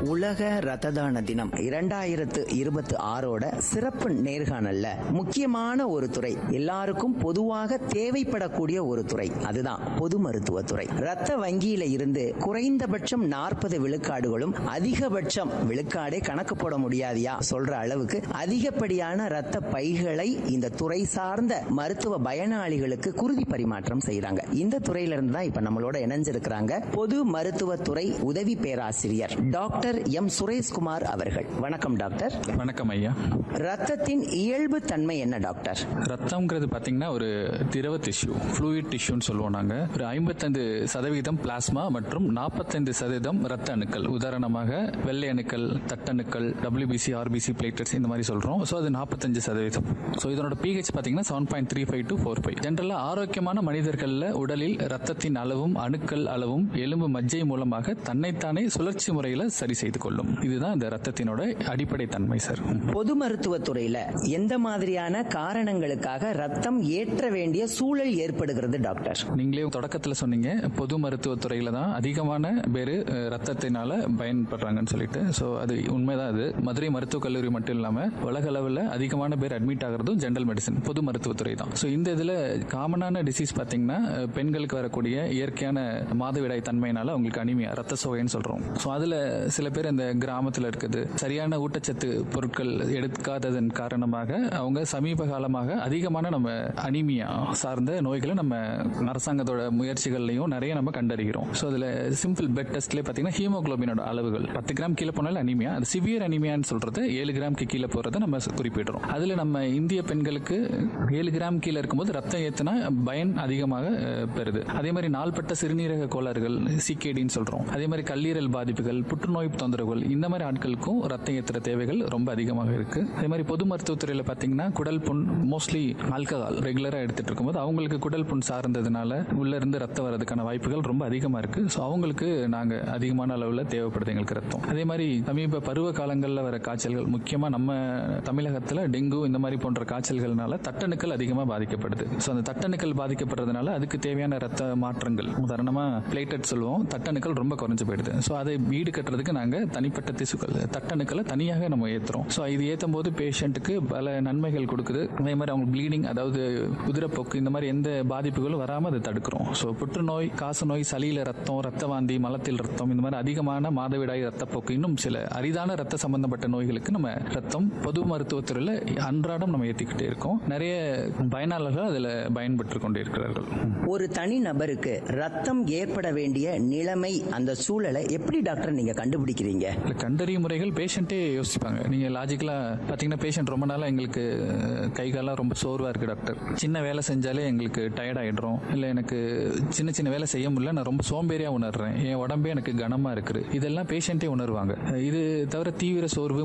உலக ரத்த தான தினம் இரண்டாயிரத்து இருபத்தி ஆறோட சிறப்பு நேர்காணல்ல முக்கியமான ஒரு துறை எல்லாருக்கும் பொதுவாக தேவைப்படக்கூடிய ஒரு துறை அதுதான் பொது மருத்துவத்துறை ரத்த வங்கியில இருந்து குறைந்தபட்சம் நாற்பது விழுக்காடுகளும் அதிகபட்சம் விழுக்காடே கணக்கு போட முடியாதியா சொல்ற அளவுக்கு அதிகப்படியான ரத்த பைகளை இந்த துறை சார்ந்த மருத்துவ பயனாளிகளுக்கு குருதி பரிமாற்றம் செய்யறாங்க இந்த துறையில இருந்து தான் இப்ப நம்மளோட இணைஞ்சிருக்கிறாங்க பொது மருத்துவத்துறை உதவி பேராசிரியர் டாக்டர் எம் சுரேஷ்குமார் அவர்கள் வணக்கம் டாக்டர் வணக்கம் ஐயா ரத்தத்தின் இயல்பு தன்மை என்ன டாக்டர் ரத்தம்ங்கிறது பார்த்தீங்கன்னா ஒரு திரவ டிஷ்யூ ஃப்ளூயிட் டிஷ்யூன்னு சொல்லுவோம் நாங்கள் ஒரு ஐம்பத்தைந்து சதவீதம் பிளாஸ்மா மற்றும் நாற்பத்தைந்து சதவீதம் ரத்த அணுக்கள் உதாரணமாக வெள்ளை அணுக்கள் தட்டணுக்கள் டபிள்யூபிசி ஆர்பிசி பிளேட்டர்ஸ் இந்த மாதிரி சொல்கிறோம் ஸோ அது நாற்பத்தஞ்சு சதவீதம் ஸோ இதனோட பிஹெச் பார்த்தீங்கன்னா seven point three five to four five ஜென்ரலாக ஆரோக்கியமான மனிதர்களில் உடலில் ரத்தத்தின் அளவும் அணுக்கள் அளவும் எலும்பு மஜ்ஜை மூலமாக தன்னைத்தானே சுழற்சி முறையில் சரி செய்து கொள்ளும் இதுதான் இந்த ரத்தத்தினோட அடிப்படை தன்மை சார் பொது மருத்துவத்துறையில எந்த மாதிரியான காரணங்களுக்காக ரத்தம் ஏற்ற வேண்டிய சூழல் ஏற்படுகிறது டாக்டர் நீங்களே தொடக்கத்தில் சொன்னீங்க பொது மருத்துவத்துறையில தான் அதிகமான பேர் ரத்தத்தினால பயன்படுறாங்கன்னு சொல்லிட்டு ஸோ அது உண்மைதான் அது மதுரை மருத்துவக் கல்லூரி மட்டும் இல்லாமல் உலக அளவில் அதிகமான பேர் அட்மிட் ஆகிறதும் ஜென்ரல் மெடிசன் பொது மருத்துவத்துறை தான் ஸோ இந்த இதில் காமனான டிசீஸ் பார்த்தீங்கன்னா அஹ், பெண்களுக்கு வரக்கூடிய இயற்கையான மாதவிடாய் தன்மையினால அவங்களுக்கு அனிமியா ரத்த சோகைன்னு சொல்கிறோம் ஸோ அதில் சில பேர் இந்த கிராமத்தில் இருக்குது சரியான ஊட்டச்சத்து பொருட்கள் எடுக்காததன் காரணமாக அவங்க சமீப காலமாக அதிகமான நம்ம அனிமியா சார்ந்த நோய்களை நம்ம அரசாங்கத்தோட முயற்சிகள்லையும் நிறைய நம்ம கண்டறிகிறோம் ஸோ அதில் சிம்பிள் பெட் டெஸ்ட்லேயே பார்த்தீங்கன்னா ஹீமோகுளோபினோட அளவுகள் பத்து கிராம் கீழே போனாலும் அனிமியா அது சிவியர் அனிமியான்னு சொல்றது ஏழு கிராம்க்கு கீழே போகிறத நம்ம குறிப்பிடுறோம் அதில் நம்ம இந்திய பெண்களுக்கு ஏழு கிராம் கீழே இருக்கும்போது ரத்தம் ஏற்றுனா பயன் அதிகமாக அஹ், பெறுது அதே மாதிரி நாள்பட்ட சிறுநீரக கோளாறுகள் சிகேடின்னு சொல்கிறோம் அதே மாதிரி கல்லீரல் பாதிப்புகள் புற்றுநோய் தொந்தரவுகள் இந்த மாதிரி ஆட்களுக்கும் ரத்தம் ஏற்றுற தேவைகள் ரொம்ப அதிகமாக இருக்கு அதே மாதிரி பொது மருத்துவத்துறையில் பார்த்தீங்கன்னா குடல் புண் மோஸ்ட்லி ஆல்கஹால் ரெகுலராக எடுத்துட்டு இருக்கும்போது அவங்களுக்கு குடல் புண் சார்ந்ததுனால உள்ள இருந்து ரத்தம் வரதுக்கான வாய்ப்புகள் ரொம்ப அதிகமாக இருக்கு ஸோ அவங்களுக்கு நாங்கள் அதிகமான அளவில் தேவைப்படுது எங்களுக்கு ரத்தம் அதே மாதிரி சமீப பருவ காலங்களில் வர காய்ச்சல்கள் முக்கியமாக நம்ம தமிழகத்தில் டெங்கு இந்த மாதிரி போன்ற காய்ச்சல்கள்னால தட்டணுக்கள் அதிகமாக பாதிக்கப்படுது ஸோ அந்த தட்டணுக்கள் பாதிக்கப்படுறதுனால அதுக்கு தேவையான ரத்த மாற்றங்கள் உதாரணமாக பிளேட்டட் சொல்லுவோம் தட்டணுக்கள் ரொம்ப குறைஞ்சு போயிடுது ஸோ அதை வீடு கட்டுறதுக்கு நாங்கள் தனிப்பட்ட திசுக்கள் தட்டணுக்களை தனியாக நம்ம ஏற்றுறோம் ஸோ இது ஏற்றும் போது பேஷண்ட்டுக்கு பல நன்மைகள் கொடுக்குது அதே மாதிரி அவங்க ப்ளீடிங் அதாவது குதிரைப்போக்கு இந்த மாதிரி எந்த பாதிப்புகளும் வராமல் அதை தடுக்கிறோம் ஸோ புற்றுநோய் காசநோய் சளியில ரத்தம் ரத்த வாந்தி மலத்தில் ரத்தம் இந்த மாதிரி அதிகமான மாதவிடாய் ரத்தப்போக்கு இன்னும் சில அரிதான ரத்த சம்பந்தப்பட்ட நோய்களுக்கு நம்ம ரத்தம் பொது மருத்துவத்துறையில் அன்றாடம் நம்ம ஏற்றிக்கிட்டே இருக்கோம் நிறைய பயனாளர்கள் அதில் பயன்பெற்று கொண்டே இருக்கிறார்கள் ஒரு தனி நபருக்கு ரத்தம் ஏற்பட வேண்டிய நிலைமை அந்த சூழலை எப்படி டாக்டர் நீங்க கண்டுபிடிக்கிறீங்க இல்ல கண்டறியும் முறைகள் பேஷண்ட்டே யோசிப்பாங்க நீங்க லாஜிக்கலா பாத்தீங்கன்னா பேஷண்ட் ரொம்ப நாளா எங்களுக்கு அஹ், கை காலம் ரொம்ப சோர்வா இருக்கு டாக்டர் சின்ன வேலை செஞ்சாலே எங்களுக்கு டயர்ட் ஆயிடுறோம் இல்ல எனக்கு சின்ன சின்ன வேலை செய்ய முடியல நான் ரொம்ப சோம்பேறியா உணர்றேன் என் உடம்பே எனக்கு கனமா இருக்குது இதெல்லாம் பேஷண்ட்டே உணர்வாங்க இது தவிர தீவிர சோர்வு